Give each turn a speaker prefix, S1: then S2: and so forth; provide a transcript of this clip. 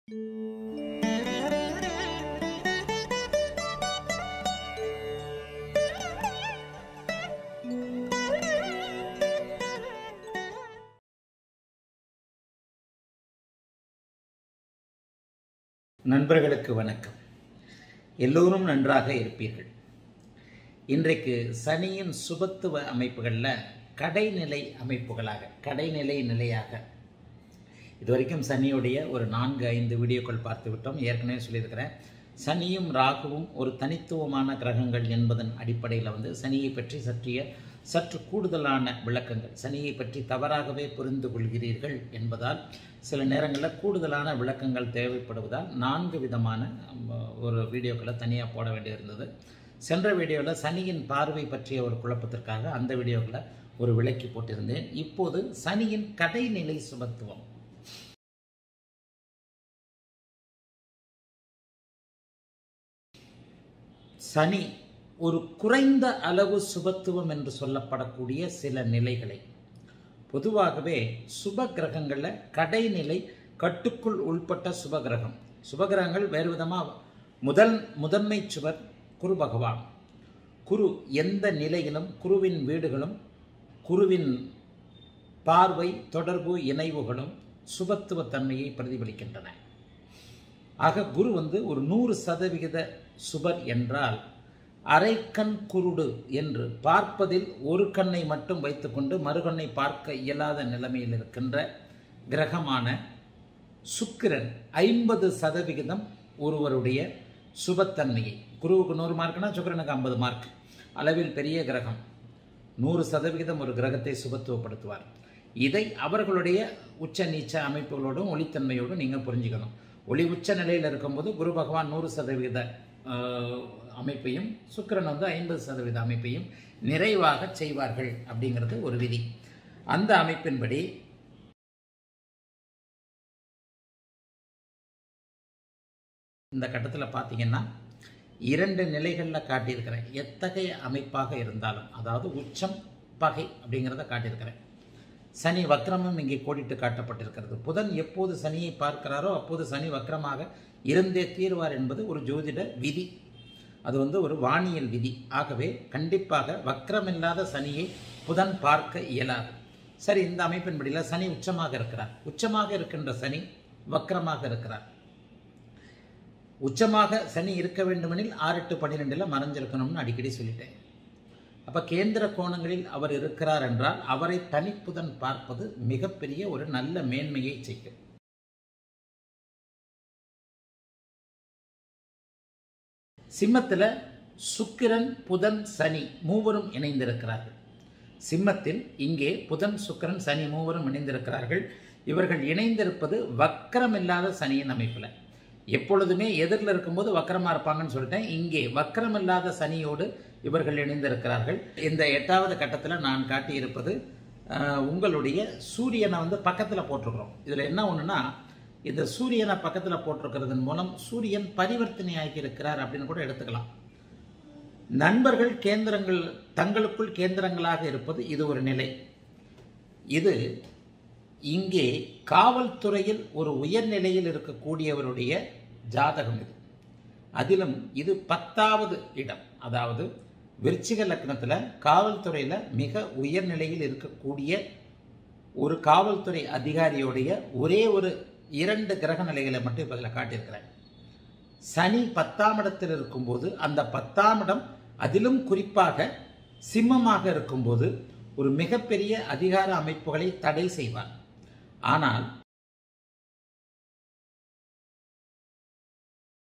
S1: நண்பர்களுக்கு வணக்கம் எல்லோரும் நன்றாக இருப்பீர்கள் இன்றைக்கு சனியின் சுபத்துவ அமைப்புகளில் கடைநிலை அமைப்புகளாக கடைநிலை நிலையாக இதுவரைக்கும் சனியுடைய ஒரு நான்கு ஐந்து வீடியோக்கள் பார்த்து விட்டோம் ஏற்கனவே சொல்லியிருக்கிறேன் சனியும் ராகுவும் ஒரு தனித்துவமான கிரகங்கள் என்பதன் அடிப்படையில் வந்து சனியை பற்றி சற்றிய சற்று கூடுதலான விளக்கங்கள் சனியை பற்றி தவறாகவே புரிந்து கொள்கிறீர்கள் என்பதால் சில நேரங்களில் கூடுதலான விளக்கங்கள் தேவைப்படுவதால் நான்கு விதமான ஒரு வீடியோக்களை தனியாக போட வேண்டியிருந்தது சென்ற வீடியோவில் சனியின் பார்வை பற்றிய ஒரு குழப்பத்திற்காக அந்த வீடியோக்களை ஒரு விளக்கி போட்டிருந்தேன் இப்போது சனியின் கடைநிலை சுபத்துவம் சனி ஒரு குறைந்த அளவு சுபத்துவம் என்று சொல்லப்படக்கூடிய சில நிலைகளை பொதுவாகவே சுப கிரகங்களில் கடைநிலை கட்டுக்குள் உள்பட்ட சுபகிரகம் சுபகிரகங்கள் வேறு விதமாக முதல் முதன்மை சுவர் குரு பகவான் குரு எந்த நிலையிலும் குருவின் வீடுகளும் குருவின் பார்வை தொடர்பு இணைவுகளும் சுபத்துவ தன்மையை பிரதிபலிக்கின்றன ஆக குரு வந்து ஒரு நூறு சதவிகித சுபர் என்றால் அரைக்கண் குருடு என்று பார்ப்பதில் ஒரு கண்ணை மட்டும் வைத்துக்கொண்டு மறுகண்ணை பார்க்க இயலாத நிலைமையில் இருக்கின்ற கிரகமான சுக்கிரன் ஐம்பது சதவிகிதம் ஒருவருடைய சுபத்தன்மையை குருவுக்கு நூறு மார்க்னா சுக்கிரனுக்கு ஐம்பது மார்க் அளவில் பெரிய கிரகம் நூறு சதவிகிதம் ஒரு கிரகத்தை சுபத்துவப்படுத்துவார் இதை அவர்களுடைய உச்ச நீச்ச அமைப்புகளோடும் ஒளித்தன்மையோடும் நீங்கள் புரிஞ்சுக்கணும் ஒளி உச்ச நிலையில் இருக்கும்போது குரு பகவான் நூறு சதவீத அமைப்பையும் சுக்கிரன் வந்து ஐம்பது சதவீத அமைப்பையும் நிறைவாக செய்வார்கள் அப்படிங்கிறது ஒரு விதி அந்த அமைப்பின்படி இந்த கட்டத்தில் பார்த்தீங்கன்னா இரண்டு நிலைகளில் காட்டியிருக்கிறேன் எத்தகைய அமைப்பாக இருந்தாலும் அதாவது உச்சம் பகை அப்படிங்கிறத காட்டியிருக்கிறேன் சனி வக்ரமும் இங்கே கோடிட்டு காட்டப்பட்டிருக்கிறது புதன் எப்போது சனியை பார்க்கிறாரோ அப்போது சனி வக்ரமாக இருந்தே தீர்வார் என்பது ஒரு ஜோதிட விதி அது வந்து ஒரு வானியல் விதி ஆகவே கண்டிப்பாக வக்ரமில்லாத சனியை புதன் பார்க்க இயலாது சரி இந்த அமைப்பின்படியில் சனி உச்சமாக இருக்கிறார் உச்சமாக இருக்கின்ற சனி வக்ரமாக இருக்கிறார் உச்சமாக சனி இருக்க வேண்டுமெனில் ஆறு எட்டு பன்னிரெண்டில் மறைஞ்சிருக்கணும்னு அடிக்கடி சொல்லிட்டேன் அப்போ கேந்திர கோணங்களில் அவர் இருக்கிறார் என்றால் அவரை தனிப்புதன் பார்ப்பது மிகப்பெரிய ஒரு நல்ல மேன்மையை செய்யும் சிம்மத்தில் சுக்கிரன் புதன் சனி மூவரும் இணைந்திருக்கிறார்கள் சிம்மத்தில் இங்கே புதன் சுக்கிரன் சனி மூவரும் இணைந்திருக்கிறார்கள் இவர்கள் இணைந்திருப்பது வக்கரமில்லாத சனியின் அமைப்பில் எப்பொழுதுமே எதிரில் இருக்கும்போது வக்கரமாக இருப்பாங்கன்னு சொல்லிட்டேன் இங்கே வக்கரமில்லாத சனியோடு இவர்கள் இணைந்திருக்கிறார்கள் இந்த எட்டாவது கட்டத்தில் நான் காட்டியிருப்பது உங்களுடைய சூரியனை வந்து பக்கத்தில் போட்டிருக்கிறோம் இதில் என்ன ஒன்றுனா இந்த சூரியனை பக்கத்தில் போட்டிருக்கிறதன் மூலம் சூரியன் பரிவர்த்தனை ஆகியிருக்கிறார் அப்படின்னு கூட எடுத்துக்கலாம் நண்பர்கள் கேந்திரங்கள் தங்களுக்குள் கேந்திரங்களாக இருப்பது இது ஒரு நிலை இது இங்கே காவல்துறையில் ஒரு உயர்நிலையில் இருக்கக்கூடியவருடைய ஜாதகம் இது அதிலும் இது பத்தாவது இடம் அதாவது விருச்சிக லக்னத்தில் காவல்துறையில் மிக உயர்நிலையில் இருக்கக்கூடிய ஒரு காவல்துறை அதிகாரியுடைய ஒரே ஒரு இரண்டு கிரக நிலைகளை மட்டும் இப்போ இதில் காட்டியிருக்கிறேன் சனி பத்தாம் இடத்தில் இருக்கும்போது அந்த பத்தாம் இடம் அதிலும் குறிப்பாக சிம்மமாக இருக்கும்போது ஒரு மிகப்பெரிய அதிகார அமைப்புகளை தடை செய்வார் ஆனால்